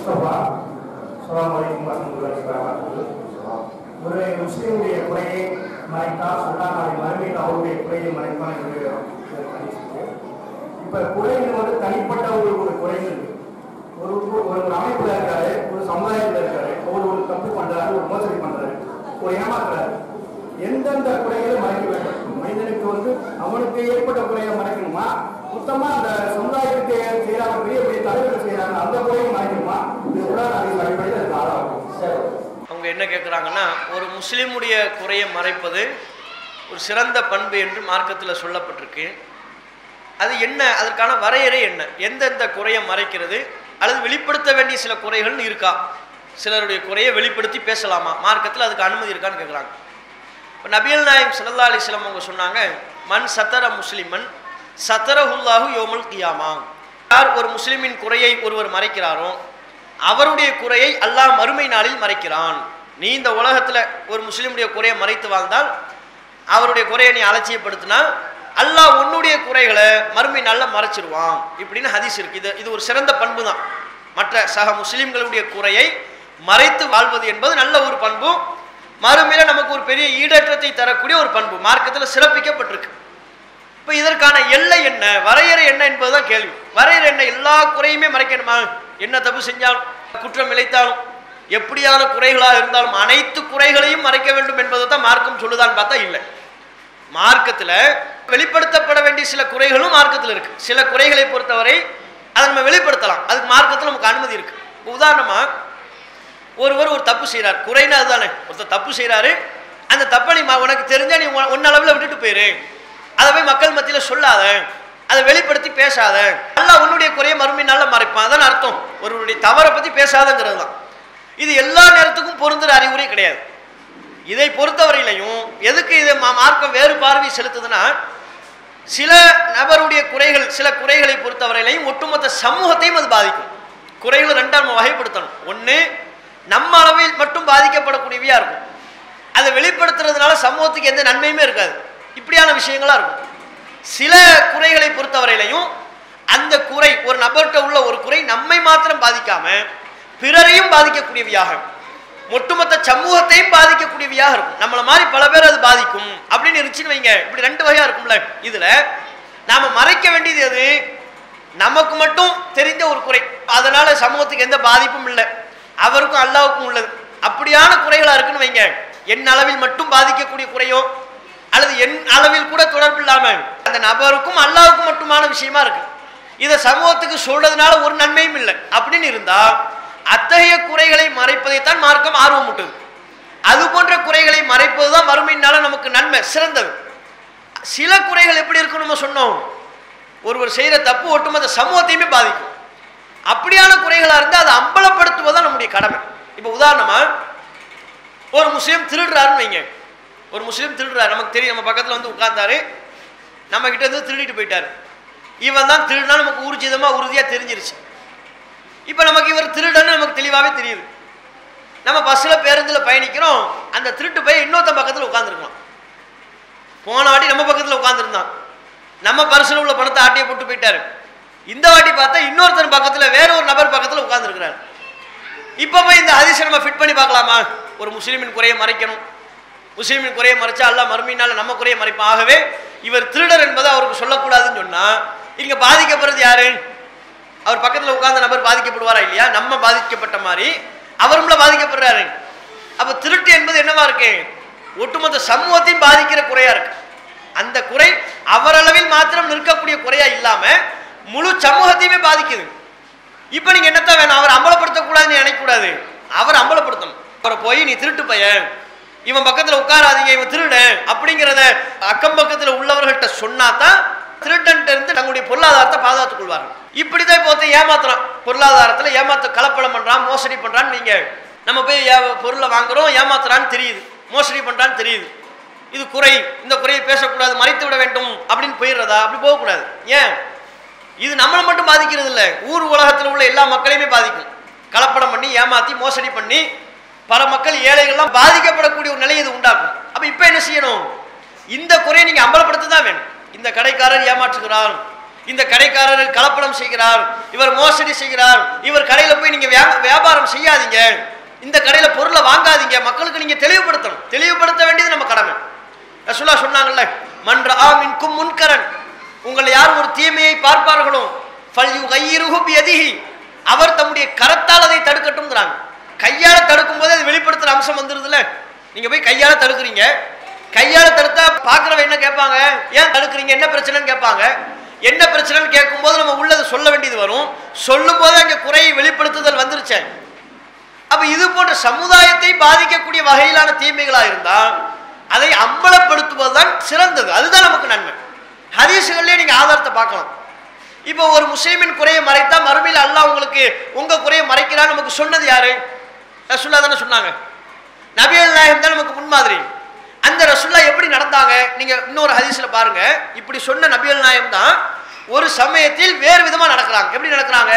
முஸ்தபா அஸ்ஸலாமு அலைக்கும் வரஹ்மத்துல்லாஹி வபரகாத்துஹு ஒரு முஸ்லிமுடைய குறையை மறைத்தால் சொன்னால் நாளை மறுமையில் அவருடைய குறையை மறைப்பான் என்று ஒரு ஹதீஸ் இருக்கு. இப்ப குறைகள் வந்து தனிப்பட்ட ஒரு ஒரு குறைகள் இருக்கு. ஒரு ஒரு ஒரு அமைப்புல இருக்காரு ஒரு சமுதாயத்துல இருக்காரு ஒரு ஒரு தப்பு பண்றாரு ஒரு மோசடி பண்றாரு ஒரு ஏமாத்துறாரு எந்தெந்த குறைகளை மறைக்க வேண்டும் மனிதனுக்கு வந்து அவனுக்கு ஏற்பட்ட குறையை மறைக்கணுமா மொத்தமா அந்த சமுதாயத்துக்கு செய்யறாங்க பெரிய பெரிய தலைவர்கள் செய்யறாங்க அந்த குறையை மறைக்கணுமா இது உலக அறிவு அடிப்படையில் அதுக்கு ஆதாரம் அவங்க என்ன கேட்குறாங்கன்னா ஒரு முஸ்லீமுடைய குறையை மறைப்பது ஒரு சிறந்த பண்பு என்று மார்க்கத்தில் சொல்லப்பட்டிருக்கு அது என்ன அதற்கான வரையறை என்ன எந்தெந்த குறையை மறைக்கிறது அல்லது வெளிப்படுத்த வேண்டிய சில குறைகள் இருக்கா சிலருடைய குறையை வெளிப்படுத்தி பேசலாமா மார்க்கத்தில் அதுக்கு அனுமதி இருக்கான்னு கேட்குறாங்க இப்போ நபியல் நாயம் சல்லா அலிஸ்லாம் அவங்க சொன்னாங்க மண் சத்தர முஸ்லிமன் சத்தரஹுல்லாஹு யோமுல் கியாமா யார் ஒரு முஸ்லிமின் குறையை ஒருவர் மறைக்கிறாரோ அவருடைய குறையை அல்லாஹ் மறுமை நாளில் மறைக்கிறான் நீ இந்த உலகத்தில் ஒரு முஸ்லிமுடைய குறையை மறைத்து வாழ்ந்தால் அவருடைய குறையை நீ அலட்சியப்படுத்தினா அல்லாஹ் உன்னுடைய குறைகளை மறுமை நாளில் மறைச்சிருவான் இப்படின்னு ஹதீஸ் இருக்கு இது இது ஒரு சிறந்த பண்பு தான் மற்ற சக முஸ்லிம்களுடைய குறையை மறைத்து வாழ்வது என்பது நல்ல ஒரு பண்பு மறுமையில நமக்கு ஒரு பெரிய ஈடேற்றத்தை தரக்கூடிய ஒரு பண்பு மார்க்கத்தில் சிறப்பிக்கப்பட்டிருக்கு இப்போ இதற்கான எல்லை என்ன வரையறை என்ன என்பதுதான் கேள்வி வரையறை என்ன எல்லா குறையுமே மறைக்கணுமா என்ன தப்பு செஞ்சாலும் குற்றம் இழைத்தாலும் எப்படியான குறைகளாக இருந்தாலும் அனைத்து குறைகளையும் மறைக்க வேண்டும் என்பதை தான் மார்க்கம் சொல்லுதான்னு பார்த்தா இல்லை மார்க்கத்தில் வெளிப்படுத்தப்பட வேண்டிய சில குறைகளும் மார்க்கத்தில் இருக்கு சில குறைகளை பொறுத்தவரை அதை நம்ம வெளிப்படுத்தலாம் அதுக்கு மார்க்கத்தில் நமக்கு அனுமதி இருக்கு இப்போ உதாரணமா ஒருவர் ஒரு தப்பு செய்கிறார் குறைனா அதுதானே ஒருத்தர் தப்பு செய்கிறாரு அந்த தப்பை நீ ம- உனக்கு தெரிஞ்சா நீ உன் உன் அளவில் விட்டுட்டு போயிரு அதை போய் மக்கள் மத்தியில் சொல்லாத அதை வெளிப்படுத்தி பேசாத அல்லாஹ் உன்னுடைய குறைய மறுமை நாள்ல மறைப்பான் அதான் அர்த்தம் ஒருவருடைய தவறை பற்றி பேசாதங்கிறது தான் இது எல்லா நேரத்துக்கும் பொருந்துற அறிவுரை கிடையாது இதை பொறுத்தவரையிலையும் எதுக்கு இது மா- மார்க்கம் வேறு பார்வை செலுத்துதுன்னா சில நபருடைய குறைகள் சில குறைகளை பொறுத்தவரையிலையும் ஒட்டுமொத்த சமூகத்தையும் அது பாதிக்கும் குறைகள் ரெண்டா நம்ம வகைப்படுத்தணும் ஒன்று நம்ம அளவில் மட்டும் பாதிக்கப்படக்கூடியவையா இருக்கும் அதை வெளிப்படுத்துறதுனால சமூகத்துக்கு எந்த நன்மையுமே இருக்காது இப்படியான விஷயங்களா இருக்கும் சில குறைகளை பொறுத்தவரையிலையும் அந்த குறை ஒரு நபர்கிட்ட உள்ள ஒரு குறை நம்மை மாத்திரம் பாதிக்காம பிறரையும் பாதிக்கக்கூடியவையாக ஒட்டுமொத்த சமூகத்தையும் பாதிக்கக்கூடியவையாக இருக்கும் நம்மள மாதிரி பல பேர் அது பாதிக்கும் அப்படின்னு இருந்துச்சுன்னு வைங்க இப்படி ரெண்டு வகையா இருக்கும்ல இதுல நாம மறைக்க வேண்டியது எது நமக்கு மட்டும் தெரிந்த ஒரு குறை அதனால சமூகத்துக்கு எந்த பாதிப்பும் இல்லை அவருக்கும் அல்லாவுக்கும் உள்ளது அப்படியான குறைகளா இருக்குன்னு வைங்க என் அளவில் மட்டும் பாதிக்கக்கூடிய குறையோ அல்லது என் அளவில் கூட தொடர்பு இல்லாம அந்த நபருக்கும் அல்லாவுக்கும் மட்டுமான விஷயமா இருக்கு இதை சமூகத்துக்கு சொல்றதுனால ஒரு நன்மையும் இல்லை அப்படின்னு இருந்தா அத்தகைய குறைகளை மறைப்பதைத்தான் மார்க்கம் ஆர்வமுட்டுது அது போன்ற குறைகளை மறைப்பதுதான் மறுமையினால நமக்கு நன்மை சிறந்தது சில குறைகள் எப்படி இருக்குன்னு நம்ம சொன்னோம் ஒருவர் செய்யற தப்பு ஒட்டுமொத்த சமூகத்தையுமே பாதிக்கும் அப்படியான குறைகளா இருந்தால் அதை அம்பலப்படுத்துவதுதான் நம்முடைய கடமை இப்போ உதாரணமா ஒரு முஸ்லீம் திருடுறாருன்னு வைங்க ஒரு முஸ்லீம் திருடுறாரு நமக்கு தெரியும் நம்ம பக்கத்தில் வந்து உட்கார்ந்தாரு நம்ம கிட்ட இருந்து திருடிட்டு போயிட்டாரு இவன் தான் திருடுனா நமக்கு ஊர்ஜிதமா உறுதியா தெரிஞ்சிருச்சு இப்போ நமக்கு இவர் திருடன்னு நமக்கு தெளிவாகவே தெரியுது நம்ம பஸ்ஸில் பேருந்தில் பயணிக்கிறோம் அந்த திருட்டு போய் இன்னொருத்தன் பக்கத்தில் உட்காந்துருக்கலாம் போன வாட்டி நம்ம பக்கத்தில் உட்காந்துருந்தான் நம்ம பர்சில் உள்ள பணத்தை ஆட்டியை போட்டு போயிட்டாரு இந்த வாட்டி பார்த்தா இன்னொருத்தர் பக்கத்தில் வேற ஒரு நபர் பக்கத்தில் உட்காந்துருக்கிறார் இப்போ போய் இந்த ஹதீஸை நம்ம ஃபிட் பண்ணி பார்க்கலாமா ஒரு முஸ்லீமின் குறையை மறைக்கணும் முஸ்லீமின் குறையை மறைச்சா அல்லாஹ் மறுமையினால நம்ம குறையை மறைப்பான் ஆகவே இவர் திருடர் என்பதை அவருக்கு சொல்லக்கூடாதுன்னு சொன்னா இங்க பாதிக்கப்படுறது யாரு அவர் பக்கத்துல உட்கார்ந்த நபர் பாதிக்கப்படுவாரா இல்லையா நம்ம பாதிக்கப்பட்ட மாதிரி அவரும்ல பாதிக்கப்படுறாரு அப்ப திருட்டு என்பது என்னவா இருக்கு ஒட்டுமொத்த சமூகத்தையும் பாதிக்கிற குறையா இருக்கு அந்த குறை அவரளவில் மாத்திரம் நிற்கக்கூடிய குறையா இல்லாம முழு சமூகத்தையுமே பாதிக்குது இப்போ நீங்க என்னத்தான் வேணும் அவர் அம்பலப்படுத்தக்கூடாதுன்னு நினைக்கக்கூடாது அவர் அம்பலப்படுத்தணும் அவரை போய் நீ திருட்டு பையன் இவன் பக்கத்துல உட்காராதீங்க இவன் திருடு அப்படிங்கிறத அக்கம் பக்கத்துல உள்ளவர்கள்ட்ட சொன்னாதான் திருடன்ட்ட இருந்து தங்களுடைய பொருளாதாரத்தை பாதுகாத்துக் கொள்வார்கள் இப்படிதான் இப்போ ஒருத்தன் ஏமாத்துறான் பொருளாதாரத்துல ஏமாத்த கலப்படம் பண்றான் மோசடி பண்றான்னு நீங்க நம்ம போய் ஏ- பொருளை வாங்குறோம் ஏமாத்துறான்னு தெரியுது மோசடி பண்றான்னு தெரியுது இது குறை இந்த குறையை பேசக்கூடாது மறைத்து விட வேண்டும் அப்படின்னு போயிடுறதா அப்படி போகக்கூடாது ஏன் இது நம்மளை மட்டும் பாதிக்கிறது இல்லை ஊர் உலகத்தில் உள்ள எல்லா மக்களையுமே பாதிக்கும் கலப்படம் பண்ணி ஏமாத்தி மோசடி பண்ணி பல மக்கள் ஏழைகள்லாம் பாதிக்கப்படக்கூடிய ஒரு நிலையை இது உண்டாக்கும் அப்ப இப்போ என்ன செய்யணும் இந்த குறையை நீங்க அம்பலப்படுத்த தான் வேணும் இந்த கடைக்காரர் ஏமாற்றுகிறார் இந்த கடைக்காரர் கலப்படம் செய்கிறார் இவர் மோசடி செய்கிறார் இவர் கடையில போய் நீங்க வியா- வியாபாரம் செய்யாதீங்க இந்த கடையில பொருளை வாங்காதீங்க மக்களுக்கு நீங்க தெளிவுபடுத்தணும் தெளிவுபடுத்த வேண்டியது நம்ம கடமை ரசூலா சொன்னாங்கல்ல மன்ற ஆமின்கும் முன்கரன் உங்களை யார் ஒரு தீமையை பார்ப்பார்களோ ஃபல்யு கையிருகு பியதிஹி அவர் தம்முடைய கரத்தால் அதை தடுக்கட்டும்ங்கிறாங்க கையால தடுக்கும் போது அது வெளிப்படுத்துற அம்சம் வந்துருதுல நீங்க போய் கையால தடுக்குறீங்க கையால தடுத்தா பாக்குறவன் என்ன கேட்பாங்க ஏன் தடுக்குறீங்க என்ன பிரச்சனைன்னு கேட்பாங்க என்ன பிரச்சனைன்னு கேட்கும்போது நம்ம உள்ளதை சொல்ல வேண்டியது வரும் சொல்லும் போது அங்க குறையை வெளிப்படுத்துதல் வந்துருச்சே அப்ப இது போன்ற சமுதாயத்தை பாதிக்கக்கூடிய வகையிலான தீமைகளா இருந்தா அதை அம்பலப்படுத்துவதுதான் சிறந்தது அதுதான் நமக்கு நன்மை ஹதீசுகள்லயே நீங்க ஆதாரத்தை பார்க்கலாம் இப்போ ஒரு முஸ்லீமின் குறையை மறைத்தா மறுமையில் அல்லாஹ் உங்களுக்கு உங்க குறையை மறைக்கிறான்னு நமக்கு சொன்னது யாரு ரசுல்லா தானே சொன்னாங்க நபிகள் நாயகம் தான் நமக்கு முன்மாதிரி அந்த ரசுல்லா எப்படி நடந்தாங்க நீங்க இன்னொரு ஹதீஸ்ல பாருங்க இப்படி சொன்ன நபிகள் நாயகம் தான் ஒரு சமயத்தில் வேறு விதமா நடக்கிறாங்க எப்படி நடக்கிறாங்க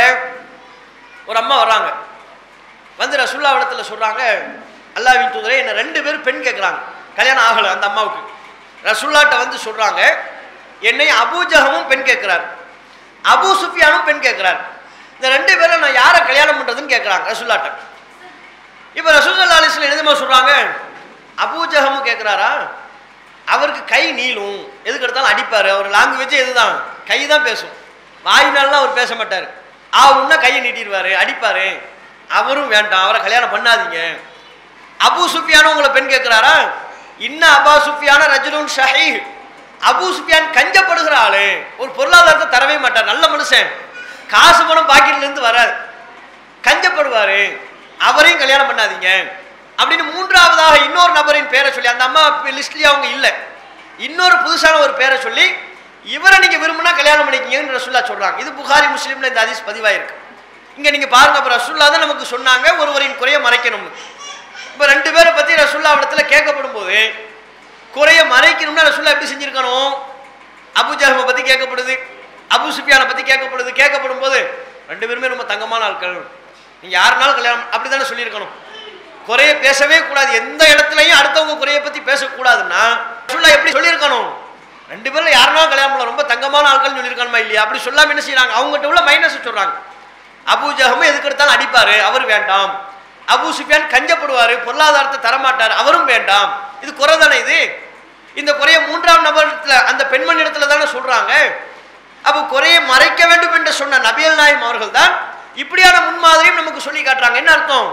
ஒரு அம்மா வர்றாங்க வந்து ரசுல்லா இடத்துல சொல்றாங்க அல்லாவின் தூதரே என்ன ரெண்டு பேரும் பெண் கேட்குறாங்க கல்யாணம் ஆகலை அந்த அம்மாவுக்கு ரசுல்லாட்ட வந்து சொல்றாங்க என்னை அபூஜகமும் பெண் கேட்கிறார் அபூ சுஃபியானும் பெண் கேட்கிறார் இந்த ரெண்டு பேரும் நான் யாரை கல்யாணம் பண்றதுன்னு கேட்குறாங்க ரசுல்லாட்ட இப்போ ரசூல்லா அலிஸ்ல என்னதுமா சொல்றாங்க அபூஜகமும் கேட்குறாரா அவருக்கு கை நீளும் எதுக்கு எடுத்தாலும் அடிப்பார் அவர் லாங்குவேஜ் இதுதான் கை தான் பேசும் வாயினாலாம் அவர் பேச மாட்டார் ஆ உன்ன கையை நீட்டிடுவாரு அடிப்பாரு அவரும் வேண்டாம் அவரை கல்யாணம் பண்ணாதீங்க அபூ சுஃபியானும் உங்களை பெண் கேட்குறாரா இன்ன அபா சுஃபியான ரஜுலுன் ஷஹீ அபூ சுஃபியான் கஞ்சப்படுகிற ஆளு ஒரு பொருளாதாரத்தை தரவே மாட்டார் நல்ல மனுஷன் காசு பணம் பாக்கெட்ல இருந்து வராது கஞ்சப்படுவாரு அவரையும் கல்யாணம் பண்ணாதீங்க அப்படின்னு மூன்றாவதாக இன்னொரு நபரின் பேரை சொல்லி அந்த அம்மா லிஸ்ட்லயே அவங்க இல்லை இன்னொரு புதுசான ஒரு பேரை சொல்லி இவரை நீங்க விரும்பினா கல்யாணம் பண்ணிக்கிங்கன்னு ரசுல்லா சொல்றாங்க இது புகாரி முஸ்லீம்ல இந்த ஹதீஸ் பதிவாயிருக்கு இங்க நீங்க பாருங்க அப்ப ரசுல்லா தான் நமக்கு சொன்னாங்க ஒருவரின் குறைய மறைக்கணும்னு இப்ப ரெண்டு பேரை பத்தி ரசுல்லா இடத்துல கேட்கப்படும் போது குறைய மறைக்கணும்னா ரசுல்லா எப்படி செஞ்சிருக்கணும் அபு ஜஹமை பத்தி கேட்கப்படுது அபு சுஃபியானை பத்தி கேட்கப்படுது கேட்கப்படும் போது ரெண்டு பேருமே ரொம்ப தங்கமான ஆட்கள் நீங்க யாருனாலும் கல்யாணம் அப்படித்தானே சொல்லியிருக்கணும் குறைய பேசவே கூடாது எந்த இடத்துலையும் அடுத்தவங்க குறைய பத்தி பேசக்கூடாதுன்னா ரசூலுல்லாஹ் எப்படி சொல்லியிருக்கணும் ரெண்டு பேர்ல யாருனாலும் கல்யாணம் பண்ணலாம் ரொம்ப தங்கமான ஆட்கள் சொல்லியிருக்கணுமா இல்லையா அப்படி சொல்லாம என்ன செய்யறாங்க அவங்ககிட்ட உள்ள மைனஸ் சொல்றாங்க அபு ஜஹமும் எதுக்கு எடுத்தாலும் அடிப்பாரு அவர் வேண்டாம் அபு சுஃபியான் கஞ்சப்படுவாரு பொருளாதாரத்தை தரமாட்டார் அவரும் வேண்டாம் இது குறை தானே இது இந்த குறைய மூன்றாம் நபரத்துல அந்த பெண்மணி இடத்துல தானே சொல்றாங்க அப்போ குறையை மறைக்க வேண்டும் என்று சொன்ன நபியல் நாயம் அவர்கள் தான் இப்படியான முன்மாதிரியும் நமக்கு சொல்லி காட்டுறாங்க என்ன அர்த்தம்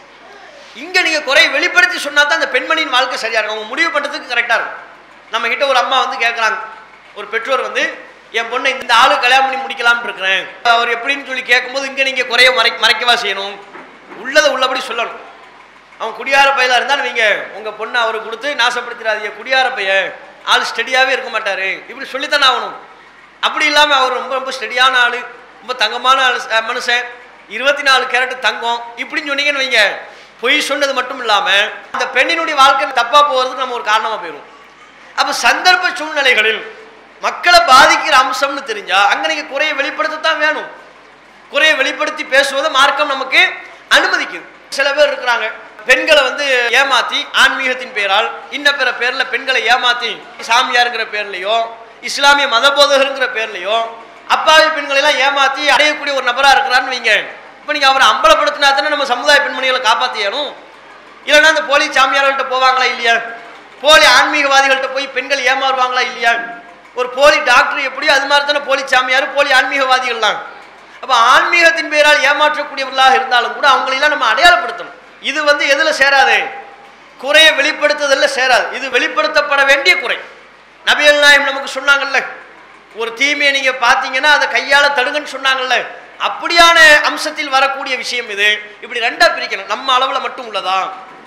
இங்க நீங்க குறையை வெளிப்படுத்தி சொன்னா தான் அந்த பெண்மணியின் வாழ்க்கை சரியா இருக்கும் அவங்க முடிவு பண்றதுக்கு கரெக்டா இருக்கும் நம்ம கிட்ட ஒரு அம்மா வந்து கேட்கறாங்க ஒரு பெற்றோர் வந்து என் பொண்ணை இந்த ஆளு கல்யாணம் பண்ணி முடிக்கலாம்னு இருக்கிறேன் அவர் எப்படின்னு சொல்லி கேட்கும்போது இங்க நீங்க குறைய மறை மறைக்கவா செய்யணும் உள்ளதை உள்ளபடி சொல்லணும் அவன் குடியார பையலா இருந்தா நீங்க உங்க பொண்ணை அவருக்கு கொடுத்து நாசப்படுத்திடாதீங்க குடியார பையன் ஆள் ஸ்டெடியாவே இருக்க மாட்டாரு இப்படி சொல்லித்தானே ஆகணும் அப்படி இல்லாம அவர் ரொம்ப ரொம்ப ஸ்டெடியான ஆளு ரொம்ப தங்கமான ஆளு அஹ் மனுஷன் இருபத்தி நாலு கேரட் தங்கம் இப்படின்னு சொன்னீங்கன்னு வைங்க பொய் சொன்னது மட்டும் இல்லாம அந்த பெண்ணினுடைய வாழ்க்கை தப்பா போகிறதுக்கு நம்ம ஒரு காரணமா போயிடும் அப்ப சந்தர்ப்ப சூழ்நிலைகளில் மக்களை பாதிக்கிற அம்சம்னு தெரிஞ்சா அங்க நீங்க குறையை வெளிப்படுத்தத்தான் வேணும் குறையை வெளிப்படுத்தி பேசுவதை மார்க்கம் நமக்கு அனுமதிக்குது சில பேர் இருக்கிறாங்க பெண்களை வந்து ஏமாத்தி ஆன்மீகத்தின் பெயரால் இன்ன பிற பேர்ல பெண்களை ஏமாத்தி சாமியாருங்கிற பேர்லயோ இஸ்லாமிய மதபோதகருங்கிற பேர்லயோ அப்பாவி பெண்களை எல்லாம் ஏமாத்தி அடையக்கூடிய ஒரு நபரா இருக்கிறான்னு வைங்க இப்போ நீங்க அவரை அம்பலப்படுத்தினா தானே நம்ம சமுதாய பெண்மணிகளை காப்பாத்தியணும் இல்லைன்னா அந்த போலி சாமியார்கள்ட்ட போவாங்களா இல்லையா போலி ஆன்மீகவாதிகள்ட்ட போய் பெண்கள் ஏமாறுவாங்களா இல்லையா ஒரு போலி டாக்டர் எப்படியோ அது மாதிரி தானே போலி சாமியார் போலி ஆன்மீகவாதிகள்லாம் அப்போ ஆன்மீகத்தின் பெயரால் ஏமாற்றக்கூடியவர்களாக இருந்தாலும் கூட அவங்களெல்லாம் நம்ம அடையாளப்படுத்தணும் இது வந்து எதுல சேராது குறையை வெளிப்படுத்துதல்ல சேராது இது வெளிப்படுத்தப்பட வேண்டிய குறை நபிகள் நாயம் நமக்கு சொன்னாங்கல்ல ஒரு தீமையை நீங்க பார்த்தீங்கன்னா அதை கையால தடுங்கன்னு சொன்னாங்கல்ல அப்படியான அம்சத்தில் வரக்கூடிய விஷயம் இது இப்படி ரெண்டா பிரிக்கணும் நம்ம அளவுல மட்டும் உள்ளதா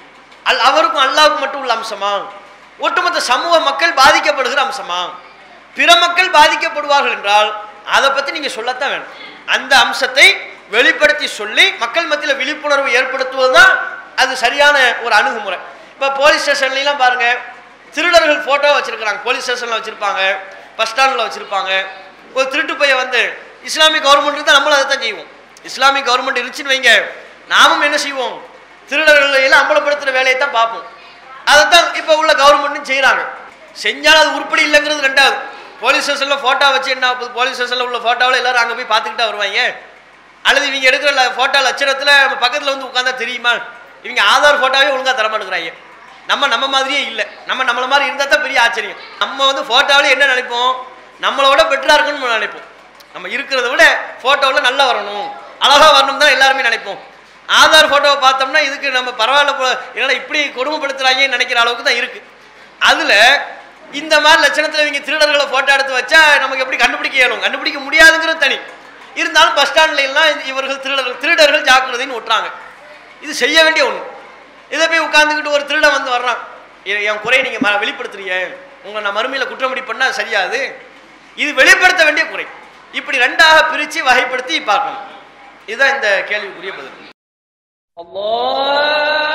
அல் அவருக்கும் அல்லாவுக்கும் மட்டும் உள்ள அம்சமா ஒட்டுமொத்த சமூக மக்கள் பாதிக்கப்படுகிற அம்சமா பிற மக்கள் பாதிக்கப்படுவார்கள் என்றால் அதை பத்தி நீங்க சொல்லத்தான் வேணும் அந்த அம்சத்தை வெளிப்படுத்தி சொல்லி மக்கள் மத்தியில் விழிப்புணர்வு ஏற்படுத்துவது தான் அது சரியான ஒரு அணுகுமுறை இப்போ போலீஸ் ஸ்டேஷன்லாம் பாருங்க திருடர்கள் போட்டோ வச்சிருக்கிறாங்க போலீஸ் ஸ்டேஷன்ல வச்சிருப்பாங்க பஸ் ஸ்டாண்டில் வச்சிருப்பாங்க ஒரு திருட்டு பையன் வந்து இஸ்லாமிக் கவர்மெண்ட் தான் நம்மளும் அதை தான் செய்வோம் இஸ்லாமிக் கவர்மெண்ட் இருந்துச்சுன்னு வைங்க நாமும் என்ன செய்வோம் திருடர்களை எல்லாம் அம்பலப்படுத்துகிற வேலையை தான் பார்ப்போம் அதை தான் இப்போ உள்ள கவர்மெண்ட்டும் செய்கிறாங்க செஞ்சாலும் அது உருப்படி இல்லைங்கிறது ரெண்டாவது போலீஸ் ஸ்டேஷனில் ஃபோட்டோ வச்சு என்ன ஆகுது போலீஸ் ஸ்டேஷனில் உள்ள ஃபோட்டோவில் எல்லாரும் அங்கே போய் பார்த்துக்கிட்டா வருவாங்க அல்லது இவங்க எடுக்கிற ஃபோட்டோ லட்சணத்தில் நம்ம பக்கத்தில் வந்து உட்காந்தா தெரியுமா இவங்க ஆதார் ஃபோட்டோவே ஒழுங்காக தரமாட்டேங்கிறாங்க நம்ம நம்ம மாதிரியே இல்லை நம்ம நம்மள மாதிரி இருந்தால் தான் பெரிய ஆச்சரியம் நம்ம வந்து ஃபோட்டோவில் என்ன நினைப்போம் நம்மளோட பெட்டராக இருக்கணும்னு நம்ம நினைப்போம் நம்ம இருக்கிறத விட ஃபோட்டோவில் நல்லா வரணும் அழகாக வரணும் தான் எல்லாருமே நினைப்போம் ஆதார் ஃபோட்டோவை பார்த்தோம்னா இதுக்கு நம்ம பரவாயில்ல போல என்னடா இப்படி கொடுமைப்படுத்துறாங்கன்னு நினைக்கிற அளவுக்கு தான் இருக்குது அதில் இந்த மாதிரி லட்சணத்தில் இவங்க திருடர்களை ஃபோட்டோ எடுத்து வச்சா நமக்கு எப்படி கண்டுபிடிக்க இயலும் கண்டுபிடிக்க முடியாதுங்கிறது தனி இருந்தாலும் பஸ் ஸ்டாண்ட்ல எல்லாம் இவர்கள் திருடர்கள் திருடர்கள் ஜாக்கிரதைன்னு விட்டுறாங்க இது செய்ய வேண்டிய ஒன்று இதை போய் உட்காந்துக்கிட்டு ஒரு திருடன் வந்து வர்றான் எ- என் குறையை நீங்கள் வெளிப்படுத்துறீங்க உங்களை நான் மறுமையில் குற்றமடி பண்ணால் சரியாது இது வெளிப்படுத்த வேண்டிய குறை இப்படி ரெண்டாக பிரித்து வகைப்படுத்தி பார்க்கணும் இதுதான் இந்த கேள்விக்குரிய பதில் الله